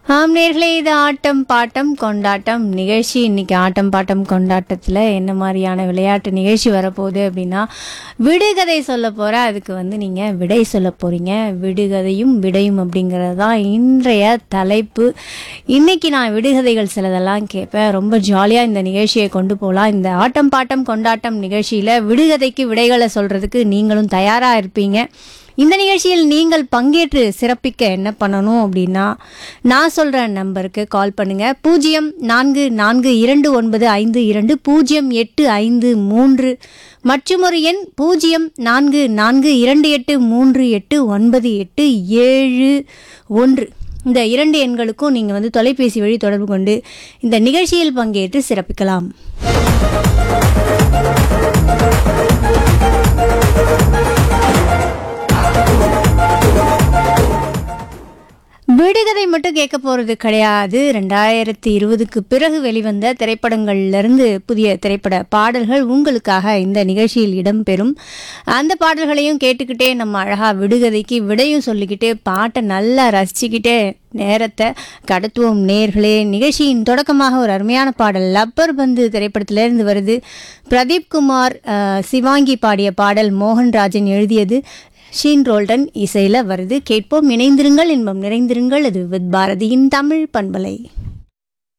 ஆம் நேர்களே இது ஆட்டம் பாட்டம் கொண்டாட்டம் நிகழ்ச்சி இன்னைக்கு ஆட்டம் பாட்டம் கொண்டாட்டத்தில் என்ன மாதிரியான விளையாட்டு நிகழ்ச்சி வரப்போகுது அப்படின்னா விடுகதை சொல்ல போகிற அதுக்கு வந்து நீங்கள் விடை சொல்ல போகிறீங்க விடுகதையும் விடையும் அப்படிங்கிறது தான் இன்றைய தலைப்பு இன்னைக்கு நான் விடுகதைகள் சிலதெல்லாம் கேட்பேன் ரொம்ப ஜாலியாக இந்த நிகழ்ச்சியை கொண்டு போகலாம் இந்த ஆட்டம் பாட்டம் கொண்டாட்டம் நிகழ்ச்சியில் விடுகதைக்கு விடைகளை சொல்கிறதுக்கு நீங்களும் தயாராக இருப்பீங்க இந்த நிகழ்ச்சியில் நீங்கள் பங்கேற்று சிறப்பிக்க என்ன பண்ணணும் அப்படின்னா நான் சொல்கிற நம்பருக்கு கால் பண்ணுங்கள் பூஜ்ஜியம் நான்கு நான்கு இரண்டு ஒன்பது ஐந்து இரண்டு பூஜ்ஜியம் எட்டு ஐந்து மூன்று மற்றும் ஒரு எண் பூஜ்ஜியம் நான்கு நான்கு இரண்டு எட்டு மூன்று எட்டு ஒன்பது எட்டு ஏழு ஒன்று இந்த இரண்டு எண்களுக்கும் நீங்கள் வந்து தொலைபேசி வழி தொடர்பு கொண்டு இந்த நிகழ்ச்சியில் பங்கேற்று சிறப்பிக்கலாம் விடுகதை மட்டும் கேட்க போகிறது கிடையாது ரெண்டாயிரத்தி இருபதுக்கு பிறகு வெளிவந்த திரைப்படங்கள்லேருந்து புதிய திரைப்பட பாடல்கள் உங்களுக்காக இந்த நிகழ்ச்சியில் இடம்பெறும் அந்த பாடல்களையும் கேட்டுக்கிட்டே நம்ம அழகாக விடுகதைக்கு விடையும் சொல்லிக்கிட்டு பாட்டை நல்லா ரசிச்சுக்கிட்டே நேரத்தை கடத்துவோம் நேர்களே நிகழ்ச்சியின் தொடக்கமாக ஒரு அருமையான பாடல் லப்பர் பந்து திரைப்படத்திலிருந்து வருது பிரதீப் குமார் அஹ், சிவாங்கி பாடிய பாடல் மோகன்ராஜன் எழுதியது ஷீன் ரோல்டன் இசையில் வருது கேட்போம் இணைந்திருங்கள் இன்பம் நிறைந்திருங்கள் இது வித் பாரதியின் தமிழ் பண்பலை